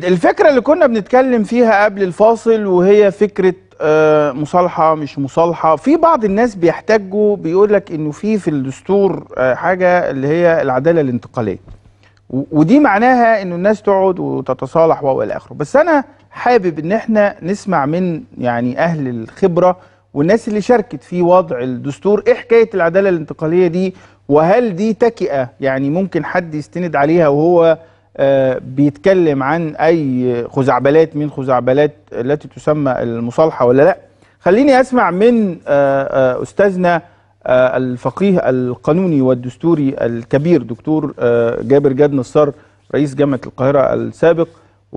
الفكرة اللي كنا بنتكلم فيها قبل الفاصل وهي فكرة آه، مصالحة مش مصالحة في بعض الناس بيحتاجوا بيقول لك انه في في الدستور آه، حاجة اللي هي العدالة الانتقالية و- ودي معناها انه الناس تقعد وتتصالح والى اخره بس انا حابب ان احنا نسمع من يعني اهل الخبرة والناس اللي شاركت في وضع الدستور ايه حكاية العدالة الانتقالية دي وهل دي تكئة يعني ممكن حد يستند عليها وهو آه، بيتكلم عن اي خزعبلات من خزعبلات التي تسمى المصالحه ولا لا خليني اسمع من آه، آه، استاذنا آه، الفقيه القانوني والدستوري الكبير دكتور آه، جابر جاد نصار رئيس جامعه القاهره السابق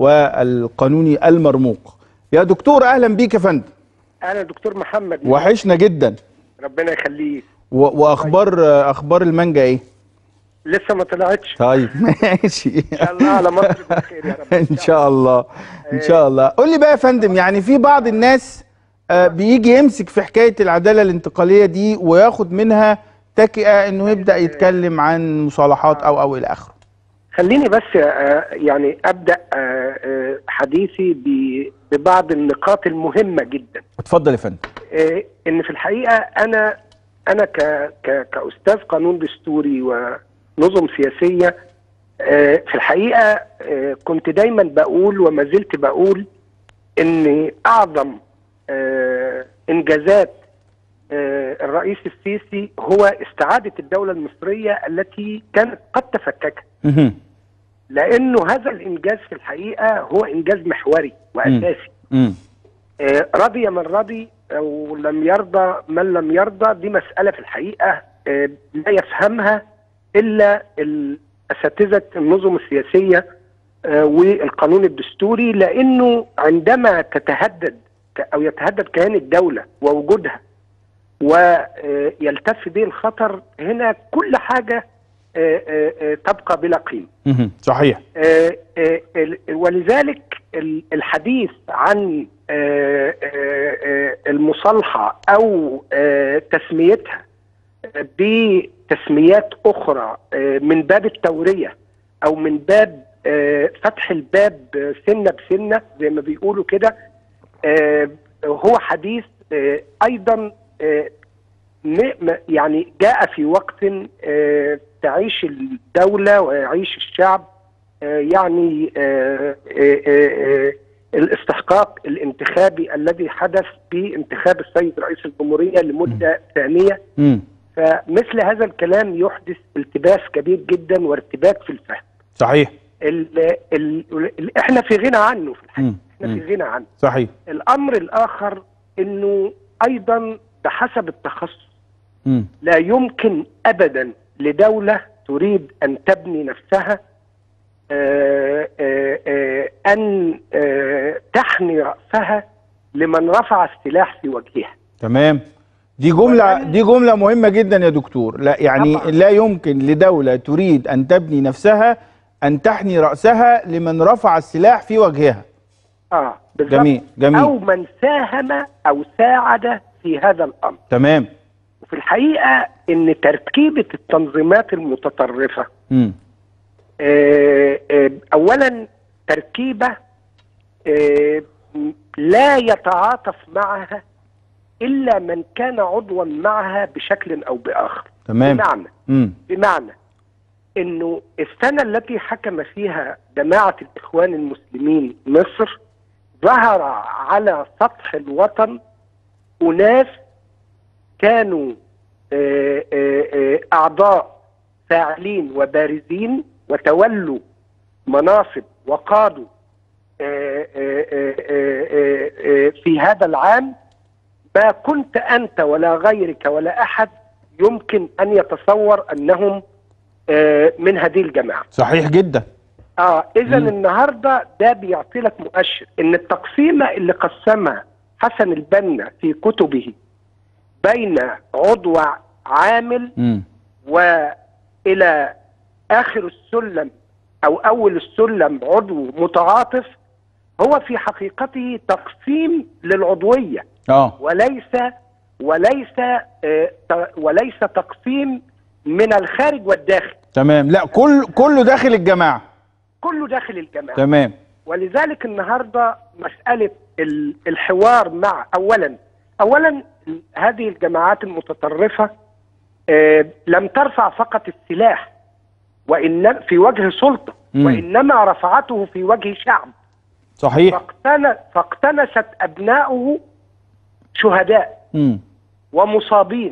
والقانوني المرموق يا دكتور اهلا بيك يا فندم انا دكتور محمد وحشنا جدا ربنا يخليك و- واخبار آه، اخبار المانجا ايه لسه ما طلعتش طيب ماشي ان شاء الله على مصر بخير يا رب ان شاء الله ان شاء الله قول لي بقى يا فندم يعني في بعض الناس آه، بيجي يمسك في حكايه العداله الانتقاليه دي وياخد منها تكئه انه يبدا يتكلم عن مصالحات او او الى اخره خليني بس آه، يعني ابدا آه، آه، حديثي ب- ببعض النقاط المهمه جدا اتفضل يا فندم آه، ان في الحقيقه انا انا ك ك كاستاذ قانون دستوري ونظم سياسيه آه، في الحقيقه آه، كنت دايما بقول وما زلت بقول ان اعظم آه، انجازات آه، الرئيس السيسي هو استعاده الدوله المصريه التي كانت قد تفككت مهم. لانه هذا الانجاز في الحقيقه هو انجاز محوري واساسي مم. آه، رضي من رضي او لم يرضى من لم يرضى دي مساله في الحقيقه آه، لا يفهمها الا ال- اساتذه النظم السياسيه آه، والقانون الدستوري لانه عندما تتهدد ك- او يتهدد كيان الدوله ووجودها ويلتف به الخطر هنا كل حاجه آه، آه، آه، تبقى بلا قيمه مهم. صحيح آه، آه، ال- ولذلك ال- الحديث عن آه، آه، آه، المصالحة أو آه، تسميتها بتسميات أخرى آه، من باب التورية أو من باب آه، فتح الباب سنة بسنة زي ما بيقولوا كده آه، هو حديث آه، أيضا آه، م- م- يعني جاء في وقت آه، تعيش الدولة ويعيش الشعب آه، يعني آه، آه، آه، آه، الاستحقاق الانتخابي الذي حدث بانتخاب السيد رئيس الجمهورية لمدة ثانية مم. فمثل هذا الكلام يحدث التباس كبير جدا وارتباك في الفهم صحيح ال ال ال احنا في غنى عنه في الحقيقة مم. احنا في مم. غنى عنه صحيح الامر الاخر انه ايضا بحسب التخصص مم. لا يمكن ابدا لدوله تريد ان تبني نفسها آه، آه، آه، ان آه، تحني راسها لمن رفع السلاح في وجهها تمام دي جملة وأنا- دي جملة مهمة جدا يا دكتور لا يعني طبعاً. لا يمكن لدولة تريد أن تبني نفسها أن تحني رأسها لمن رفع السلاح في وجهها اه بالظبط. جميل جميل او من ساهم او ساعد في هذا الامر تمام وفي الحقيقه ان تركيبه التنظيمات المتطرفه مم. آه، آه، اولا تركيبه آه، م- لا يتعاطف معها الا من كان عضوا معها بشكل او باخر تمام بمعنى مم. بمعنى انه السنه التي حكم فيها جماعه الاخوان المسلمين مصر ظهر على سطح الوطن اناس كانوا آه، آه، آه، اعضاء فاعلين وبارزين وتولوا مناصب وقادوا آه، آه، آه، آه، آه، في هذا العام ما كنت انت ولا غيرك ولا احد يمكن ان يتصور انهم آه، من هذه الجماعه. صحيح جدا اه اذا مم. النهارده ده بيعطي لك مؤشر ان التقسيمه اللي قسمها حسن البنا في كتبه بين عضو عامل مم. والى اخر السلم او اول السلم عضو متعاطف هو في حقيقته تقسيم للعضويه اه وليس وليس آه، ت- وليس تقسيم من الخارج والداخل تمام لا كل كله داخل الجماعة كله داخل الجماعه تمام ولذلك النهارده مساله ال- الحوار مع اولا اولا هذه الجماعات المتطرفه آه، لم ترفع فقط السلاح وان في وجه سلطه مم. وانما رفعته في وجه شعب صحيح فاقتن- فاقتنست ابناؤه شهداء مم. ومصابين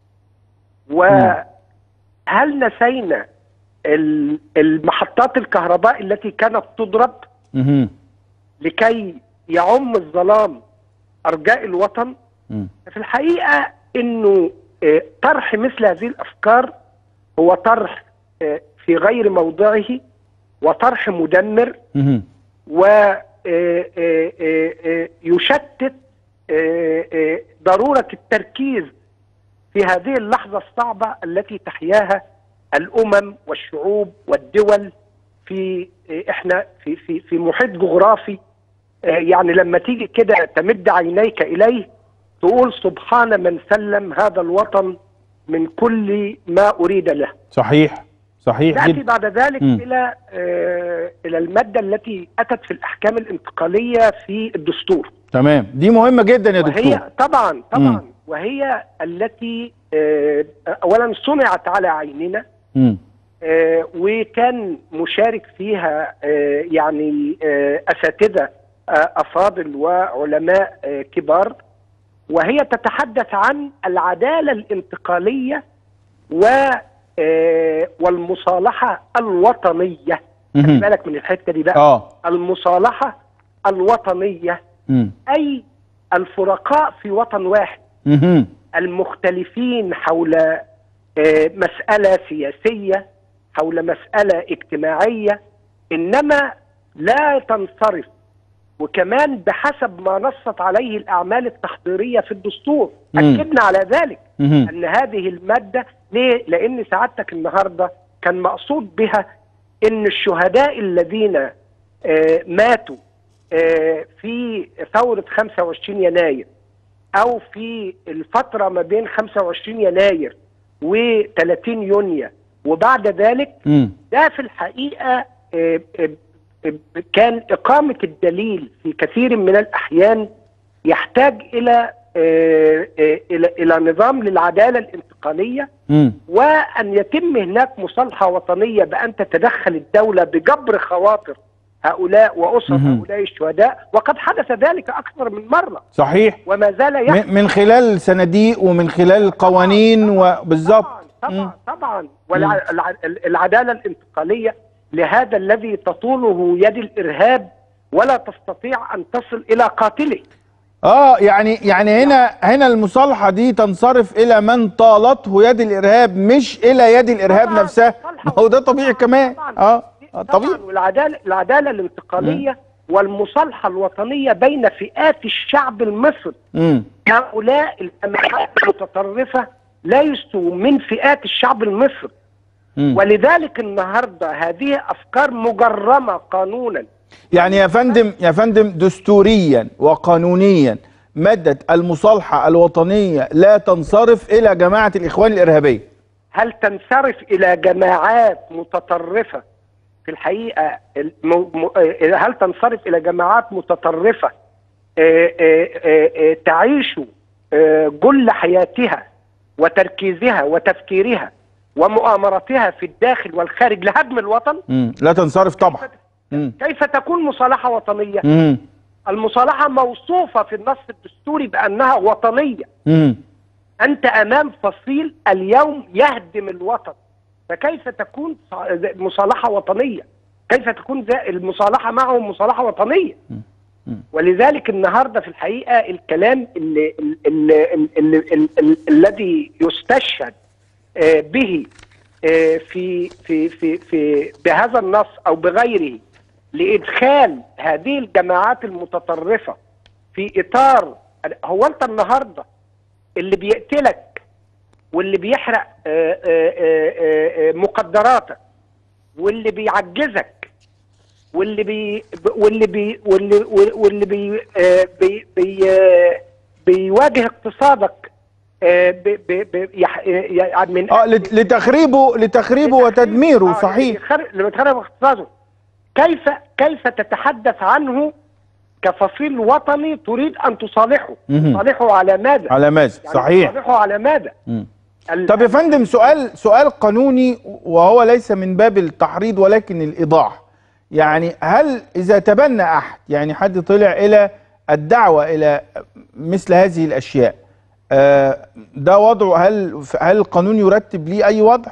وهل نسينا ال- المحطات الكهرباء التي كانت تضرب مهم. لكي يعم الظلام ارجاء الوطن مم. في الحقيقه انه آه، طرح مثل هذه الافكار هو طرح آه، في غير موضعه وطرح مدمر مهم. ويشتت ضروره التركيز في هذه اللحظه الصعبه التي تحياها الامم والشعوب والدول في آه، احنا في في في محيط جغرافي آه، يعني لما تيجي كده تمد عينيك اليه تقول سبحان من سلم هذا الوطن من كل ما اريد له صحيح صحيح ناتي جدا بعد ذلك مم. الى آه، الى الماده التي اتت في الاحكام الانتقاليه في الدستور تمام دي مهمه جدا يا دكتور وهي طبعا مم. طبعا وهي التي آه، اولا صنعت على عيننا مم. آه، وكان مشارك فيها آه، يعني آه، اساتذه آه، افاضل وعلماء آه، كبار وهي تتحدث عن العداله الانتقاليه و آه، والمصالحه الوطنيه خلي مهم. بالك من الحته دي بقى اه المصالحه الوطنيه مم. اي الفرقاء في وطن واحد مهم. المختلفين حول آه، مسألة سياسية حول مسألة اجتماعية إنما لا تنصرف وكمان بحسب ما نصت عليه الأعمال التحضيرية في الدستور مم. أكدنا على ذلك مهم. أن هذه المادة ليه؟ لأن سعادتك النهاردة كان مقصود بها أن الشهداء الذين آه، ماتوا آه، في ثورة 25 يناير او في الفتره ما بين 25 يناير و30 يونيو وبعد ذلك مم. ده في الحقيقه آه، آه، آه، كان اقامه الدليل في كثير من الاحيان يحتاج الى آه، آه، الى الى نظام للعداله الانتقاليه مم. وان يتم هناك مصالحه وطنيه بان تتدخل الدوله بجبر خواطر هؤلاء واسر مهم. هؤلاء الشهداء وقد حدث ذلك اكثر من مره صحيح وما زال يحدث من من خلال صناديق ومن خلال القوانين وبالظبط طبعا طبعا طبعا والعداله الانتقاليه لهذا الذي تطوله يد الارهاب ولا تستطيع ان تصل الى قاتله اه يعني يعني هنا هنا المصالحه دي تنصرف الى من طالته يد الارهاب مش الى يد الارهاب طبعاً، نفسها مصالحة ما هو ده طبيعي طبعاً، كمان طبعاً. اه آه، طبعا طبيعي والعداله العداله الانتقاليه والمصالحه الوطنيه بين فئات الشعب المصري امم هؤلاء الجماعات المتطرفه ليسوا من فئات الشعب المصري مم. ولذلك النهارده هذه افكار مجرمه قانونا يعني يا فندم يا فندم دستوريا وقانونيا ماده المصالحه الوطنيه لا تنصرف الى جماعه الاخوان الارهابيه هل تنصرف الى جماعات متطرفه في الحقيقه الم- م- آه، هل تنصرف الى جماعات متطرفه آه، آه، آه، آه، تعيش آه، جل حياتها وتركيزها وتفكيرها ومؤامرتها في الداخل والخارج لهدم الوطن مم. لا تنصرف طبعا مم. كيف تكون مصالحه وطنيه؟ مم. المصالحه موصوفه في النص الدستوري بانها وطنيه مم. أنت أمام فصيل اليوم يهدم الوطن فكيف تكون ص- مصالحة وطنية كيف تكون ذا- المصالحة معهم مصالحة وطنية ولذلك النهاردة في الحقيقة الكلام اللي اللي اللي اللي اللي الذي يستشهد آه، به آه، في في في في بهذا النص أو بغيره لإدخال هذه الجماعات المتطرفة في إطار هو أنت النهارده اللي بيقتلك واللي بيحرق آه، آه، آه، آه، مقدراتك واللي بيعجزك واللي بي واللي بي واللي واللي بي آه، بي بي آه، بيواجه اقتصادك آه، ب- ب- ب- يح- يعني من اه لت- لتخريبه لتخريبه وتدميره آه، صحيح لخر- لما تخرب اقتصاده كيف كيف تتحدث عنه كفصيل وطني تريد ان تصالحه مهم. تصالحه على ماذا على ماذا يعني صحيح تصالحه على ماذا مم. ال- طب يا فندم سؤال سؤال قانوني وهو ليس من باب التحريض ولكن الايضاح يعني هل اذا تبنى احد يعني حد طلع الى الدعوه الى مثل هذه الاشياء آه، ده وضعه هل هل القانون يرتب ليه اي وضع؟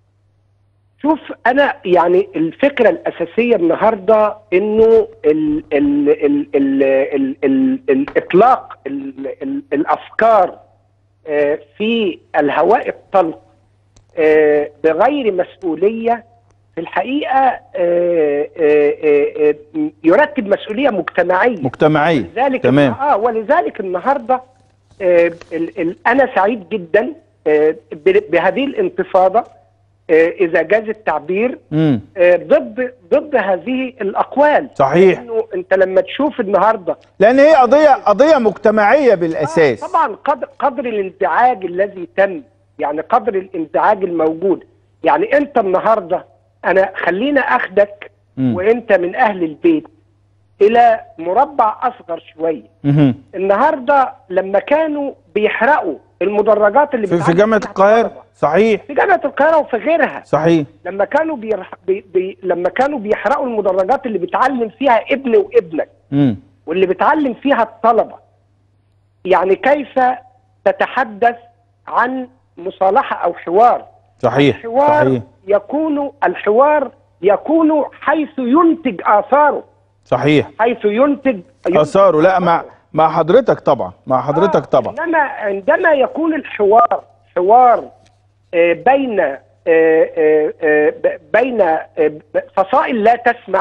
شوف انا يعني الفكره الاساسيه النهارده انه ال ال ال ال ال ال الاطلاق ال ال الافكار آه، في الهواء الطلق آه، بغير مسؤوليه في الحقيقه آه، آه، آه، آه، يرتب مسؤوليه مجتمعيه مجتمعيه ولذلك تمام اه ولذلك النهارده آه ال ال انا سعيد جدا آه ب- بهذه الانتفاضه آه اذا جاز التعبير امم آه ضد ضد هذه الاقوال صحيح انه انت لما تشوف النهارده لان هي قضيه قضيه مجتمعيه بالاساس آه طبعا قدر قدر الانزعاج الذي تم يعني قدر الانزعاج الموجود يعني انت النهارده انا خلينا اخدك مم. وانت من اهل البيت الى مربع اصغر شويه مهم. النهارده لما كانوا بيحرقوا المدرجات اللي في, في بتعدي جامعه فيها القاهره الطلبة. صحيح في جامعه القاهره وفي غيرها صحيح لما كانوا بيرح... بي... بي... لما كانوا بيحرقوا المدرجات اللي بتعلم فيها ابن وابنك امم واللي بتعلم فيها الطلبه يعني كيف تتحدث عن مصالحه او حوار صحيح الحوار صحيح يكون الحوار يكون حيث ينتج اثاره صحيح حيث ينتج, ينتج اثاره لا مع آثاره. مع حضرتك طبعا مع حضرتك آه، طبعا انما عندما يكون الحوار حوار آه، بين آه، آه، آه، ب- بين آه، ب- فصائل لا تسمع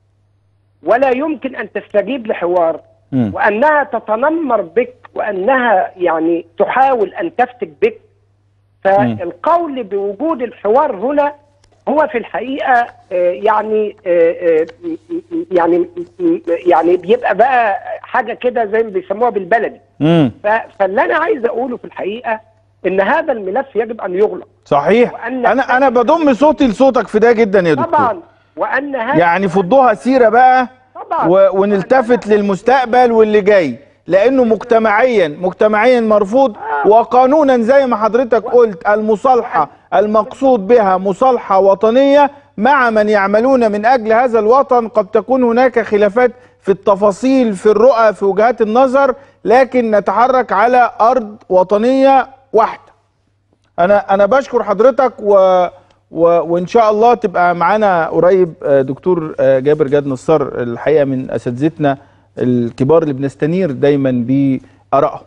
ولا يمكن ان تستجيب لحوار مم. وانها تتنمر بك وانها يعني تحاول ان تفتك بك فالقول بوجود الحوار هنا هو في الحقيقه آه، يعني آه، آه، م- م- يعني م- يعني بيبقى بقى حاجه كده زي ما بيسموها بالبلدي امم ف- فاللي انا عايز اقوله في الحقيقه ان هذا الملف يجب ان يغلق صحيح وأن- انا انا بضم صوتي لصوتك في ده جدا يا دكتور طبعا وان هذا يعني فضوها سيره بقى طبعا و... ونلتفت للمستقبل واللي جاي لانه مجتمعيا مجتمعيا مرفوض وقانونا زي ما حضرتك قلت المصالحه المقصود بها مصالحه وطنيه مع من يعملون من اجل هذا الوطن قد تكون هناك خلافات في التفاصيل في الرؤى في وجهات النظر لكن نتحرك على ارض وطنيه واحده انا انا بشكر حضرتك و... و... وان شاء الله تبقى معانا قريب آه، دكتور آه، جابر جاد نصار الحقيقه من اساتذتنا الكبار اللي بنستنير دايما بارائهم